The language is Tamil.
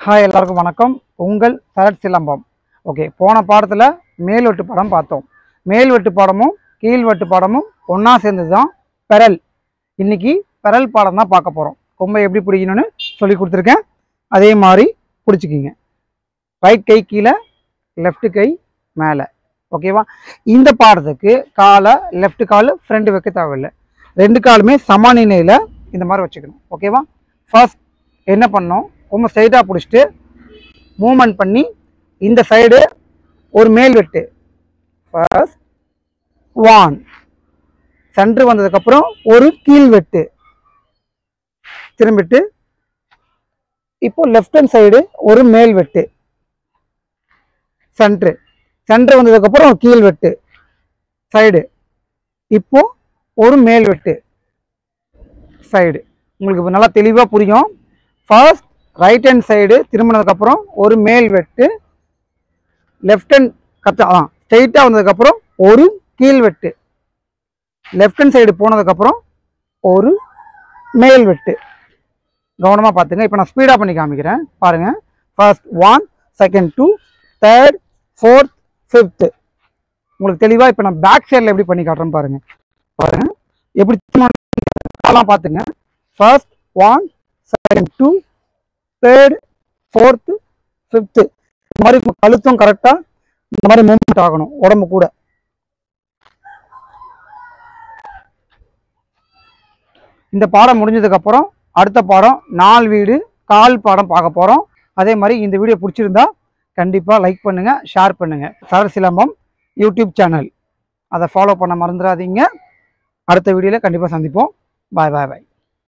ஹாய் எல்லாருக்கும் வணக்கம் உங்கள் சரட் சிலம்பம் ஓகே போன பாடத்தில் மேல் வெட்டு பாடம் பார்த்தோம் மேல் வெட்டு பாடமும் கீழ் வெட்டு பாடமும் ஒன்றா சேர்ந்தது தான் பெரல் இன்னைக்கு பெரல் பாடம் தான் பார்க்க போகிறோம் கொம்பை எப்படி பிடிக்கணும்னு சொல்லி கொடுத்துருக்கேன் அதே மாதிரி பிடிச்சிக்கிங்க ரைட் கை கீழே லெஃப்ட் கை மேலே ஓகேவா இந்த பாடத்துக்கு காலை லெஃப்ட் கால் ஃப்ரண்ட் வைக்க தேவையில்லை ரெண்டு காலுமே சம நிலையில் இந்த மாதிரி வச்சுக்கணும் ஓகேவா ஃபர்ஸ்ட் என்ன பண்ணோம் ரொம்ப ஸ்ட்ரைட்டாக பிடிச்சிட்டு மூமெண்ட் பண்ணி இந்த சைடு ஒரு மேல் வெட்டு ஃபர்ஸ்ட் ஒன் சென்டர் வந்ததுக்கப்புறம் ஒரு கீழ் வெட்டு திரும்பிட்டு இப்போ லெஃப்ட் ஹேண்ட் சைடு ஒரு மேல் வெட்டு சென்ட்ரு சென்டர் வந்ததுக்கப்புறம் கீழ் வெட்டு சைடு இப்போ ஒரு மேல் வெட்டு சைடு உங்களுக்கு இப்ப நல்லா தெளிவாக புரியும் ஃபர்ஸ்ட் ரைட் ஹேண்ட் சைடு திரும்பினதுக்கப்புறம் ஒரு மேல் வெட்டு லெஃப்ட் ஹேண்ட் கத்த ஆ ஸ்ட்ரெயிட்டாக வந்ததுக்கப்புறம் ஒரு கீழ் வெட்டு லெஃப்ட் ஹேண்ட் சைடு போனதுக்கப்புறம் ஒரு மேல் வெட்டு கவனமாக பார்த்துங்க இப்போ நான் ஸ்பீடாக பண்ணி காமிக்கிறேன் பாருங்கள் first one second two third fourth fifth உங்களுக்கு தெளிவாக இப்போ நான் பேக் சைடில் எப்படி பண்ணி காட்டுறேன் பாருங்க பாருங்க எப்படி காலாம் பார்த்துங்க first one second two third fourth fifth இந்த மாதிரி உங்க கழுத்தும் கரெக்டாக இந்த மாதிரி மூவ்மெண்ட் ஆகணும் உடம்பு கூட இந்த பாடம் முடிஞ்சதுக்கப்புறம் அடுத்த பாடம் நாலு வீடு கால் பாடம் பார்க்க போகிறோம் அதே மாதிரி இந்த வீடியோ பிடிச்சிருந்தா கண்டிப்பாக லைக் பண்ணுங்கள் ஷேர் பண்ணுங்கள் சரர் சிலம்பம் யூடியூப் சேனல் அதை ஃபாலோ பண்ண மறந்துடாதீங்க அடுத்த வீடியோவில் கண்டிப்பாக சந்திப்போம் பாய் பாய் பாய்